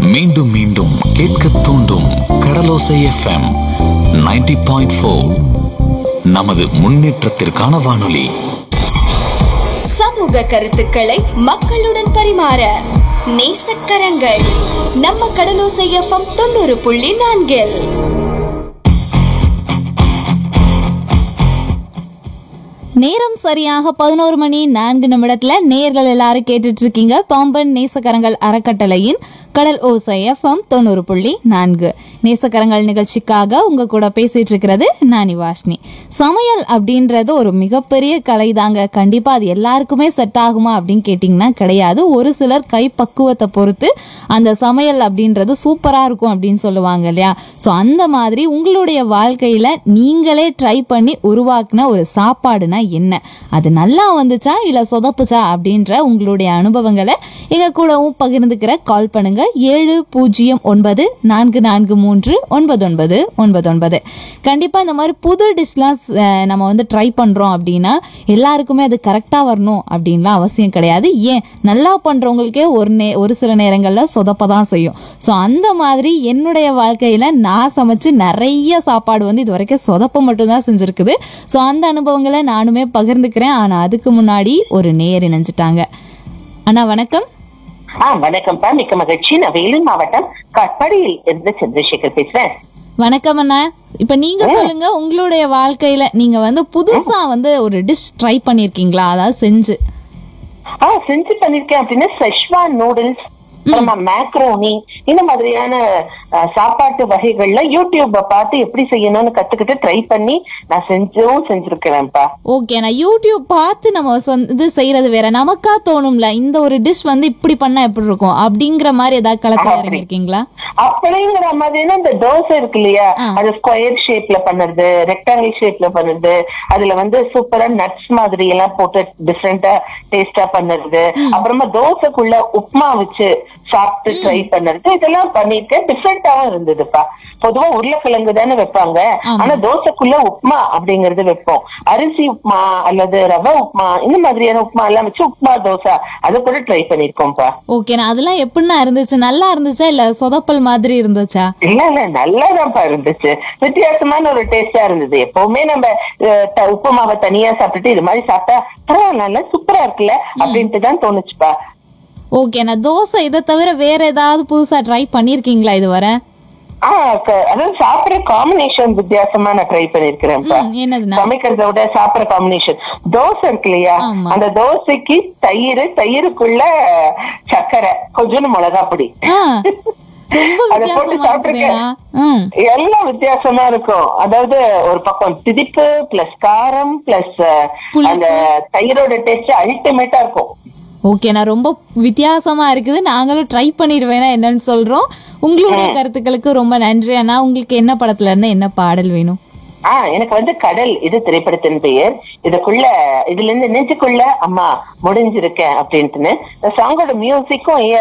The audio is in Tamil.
மீண்டும் மீண்டும் கேட்க தூண்டும் கடலோசை எஃப்எம் 90.4 பாயிண்ட் நமது முன்னேற்றத்திற்கான வானொலி சமூக கருத்துக்களை மக்களுடன் பரிமாற நேசக்கரங்கள் நம்ம கடலோசை எஃப்எம் தொண்ணூறு புள்ளி நான்கில் நேரம் சரியாக பதினோரு மணி நான்கு நிமிடத்துல நேர்கள் எல்லாரும் கேட்டுட்டு இருக்கீங்க பாம்பன் நேசக்கரங்கள் அறக்கட்டளையின் கடல் ஓசை எஃப்எம் தொண்ணூறு புள்ளி நான்கு நேசக்கரங்கள் நிகழ்ச்சிக்காக உங்க கூட பேசிட்டு இருக்கிறது நானி வாஷ்னி சமையல் அப்படின்றது ஒரு மிகப்பெரிய கலை தாங்க கண்டிப்பா அது எல்லாருக்குமே செட் ஆகுமா அப்படின்னு கேட்டிங்கன்னா கிடையாது ஒரு சிலர் கை பக்குவத்தை பொறுத்து அந்த சமையல் அப்படின்றது சூப்பரா இருக்கும் அப்படின்னு சொல்லுவாங்க இல்லையா ஸோ அந்த மாதிரி உங்களுடைய வாழ்க்கையில நீங்களே ட்ரை பண்ணி உருவாக்குன ஒரு சாப்பாடுனா என்ன அது நல்லா வந்துச்சா இல்ல சொதப்புச்சா அப்படின்ற உங்களுடைய அனுபவங்களை எங்க கூடவும் பகிர்ந்துக்கிற கால் பண்ணுங்க ஏழு பூஜ்ஜியம் ஒன்பது நான்கு நான்கு மூன்று ஒன்பது ஒன்பது ஒன்பது ஒன்பது கண்டிப்பா இந்த மாதிரி புது டிஷ்லாம் அஹ், நம்ம வந்து ட்ரை பண்றோம் அப்படின்னா எல்லாருக்குமே அது கரெக்டா வரணும் அப்படின்லாம் அவசியம் கிடையாது ஏன் நல்லா பண்றவங்களுக்கே ஒரு நே ஒரு சில நேரங்கள்ல சொதப்ப தான் செய்யும் ஸோ அந்த மாதிரி என்னுடைய வாழ்க்கையில நான் சமைச்சு நிறைய சாப்பாடு வந்து இது வரைக்கும் சொதப்ப மட்டும்தான் செஞ்சிருக்குது ஸோ அந்த அனுபவங்களை நானுமே பகிர்ந்துக்கிறேன் ஆனா அதுக்கு முன்னாடி ஒரு நேர் இணைஞ்சிட்டாங்க அண்ணா வணக்கம் ஆ வணக்கம்ப்பா மிக்க மகிழ்ச்சி நான் வேலூர் மாவட்டம் கட்பாடியில் இருந்து சந்திரசேகர் பேசுறேன் வணக்கம் அண்ணா இப்ப நீங்க சொல்லுங்க உங்களுடைய வாழ்க்கையில நீங்க வந்து புதுசா வந்து ஒரு டிஷ் ட்ரை பண்ணிருக்கீங்களா அதாவது செஞ்சு ஆ செஞ்சு பண்ணிருக்கேன் அப்படின்னா செஷ்வான் நூடுல்ஸ் அப்புறமா மேக்ரோனி இந்த மாதிரியான ஆ, சாப்பாட்டு வகைகள்ல யூடியூப்ப பார்த்து எப்படி செய்யணும்னு கத்துக்கிட்டு ட்ரை பண்ணி நான் செஞ்சும் செஞ்சிருக்கிறேன்ப்பா ஓகே நான் யூடியூப் பார்த்து நம்ம சொந்த- இது செய்யறது வேற நமக்கா தோணும்ல இந்த ஒரு டிஷ் வந்து இப்படி பண்ணா எப்படி இருக்கும் அப்படிங்கிற மாதிரி ஏதாவது களத்துல அப்படி. இறங்கிருக்கீங்களா அப்படிங்கிற மாதிரினா இந்த தோசை இருக்கு இல்லையா அது ஸ்கொயர் ஷேப்ல பண்ணுறது ரெக்டாங்கிள் ஷேப்ல பண்ணுறது அதுல வந்து சூப்பரா நட்ஸ் மாதிரி எல்லாம் போட்டு டிஃப்ரெண்டா டேஸ்டா பண்ணுறது அப்புறமா தோசைக்குள்ள உப்புமா வச்சு சாப்பிட்டு ட்ரை பண்ணுறது இதெல்லாம் பண்ணிட்டு டிஃப்ரெண்டாவும் இருந்ததுப்பா பொதுவா உருளைக்கிழங்கு தானே வைப்பாங்க ஆனா தோசைக்குள்ள உப்புமா அப்படிங்கறது வைப்போம் அரிசி உப்புமா அல்லது ரவை உப்புமா இந்த மாதிரியான உப்புமா எல்லாம் வச்சு உப்புமா தோசை அதை கூட ட்ரை பண்ணிருக்கோம்ப்பா ஓகே நான் அதெல்லாம் எப்படின்னா இருந்துச்சு நல்லா இருந்துச்சா இல்ல சொதப்பல் மாதிரி இருந்துச்சா இல்ல இல்ல நல்லாதான்ப்பா இருந்துச்சு வித்தியாசமான ஒரு டேஸ்டா இருந்தது எப்பவுமே நம்ம அஹ், த- உப்பு மாவை தனியா சாப்பிட்டுட்டு இது மாதிரி சாப்பிட்டா பரவாயில்ல நல்லா சூப்பரா இருக்குல்ல அப்படின்ட்டு தான் தோணுச்சுப்பா ஓகே நான் தோசை இதை தவிர வேற ஏதாவது புதுசா ட்ரை பண்ணிருக்கீங்களா இதுவரை ஆஹ் க- அதாவது சாப்பிடுற காம்பினேஷன் வித்தியாசமா நான் ட்ரை பண்ணிருக்கிறேன்ப்பா ம், என்னதுண்ணா சமைக்கிறத விட சாப்பிடுற காம்பினேஷன் தோசை இருக்கு இல்லையா ஆமா. அந்த தோசைக்கு தயிர் தயிருக்குள்ள சர்க்கரை கொஞ்சோண்டு மிளகா பொடி ஆ, ரொம்ப அதை போட்டு வித்தியாசமா இருக்குதேண்ணா ம் எல்லாம் வித்தியாசமா இருக்கும் அதாவது ஒரு பக்கம் திதிப்பு பிளஸ் காரம் பிளஸ் புளிப்பு. அந்த தயிரோட டேஸ்ட் அல்டிமேட்டா இருக்கும் ஓகே நான் ரொம்ப வித்தியாசமா இருக்குது நாங்களும் ட்ரை பண்ணிடுவேனா என்னன்னு சொல்றோம் உங்களுடைய கருத்துக்களுக்கு ரொம்ப நன்றி அண்ணா உங்களுக்கு என்ன படத்துல இருந்து என்ன பாடல் வேணும் ஆஹ் எனக்கு வந்து கடல் இது திரைப்படத்தின் பெயர் இதுக்குள்ள இதுல இருந்து நெஞ்சுக்குள்ள அம்மா முடிஞ்சிருக்கேன் அப்படின்ட்டுன்னு இந்த சாங்கோட மியூசிக்கும்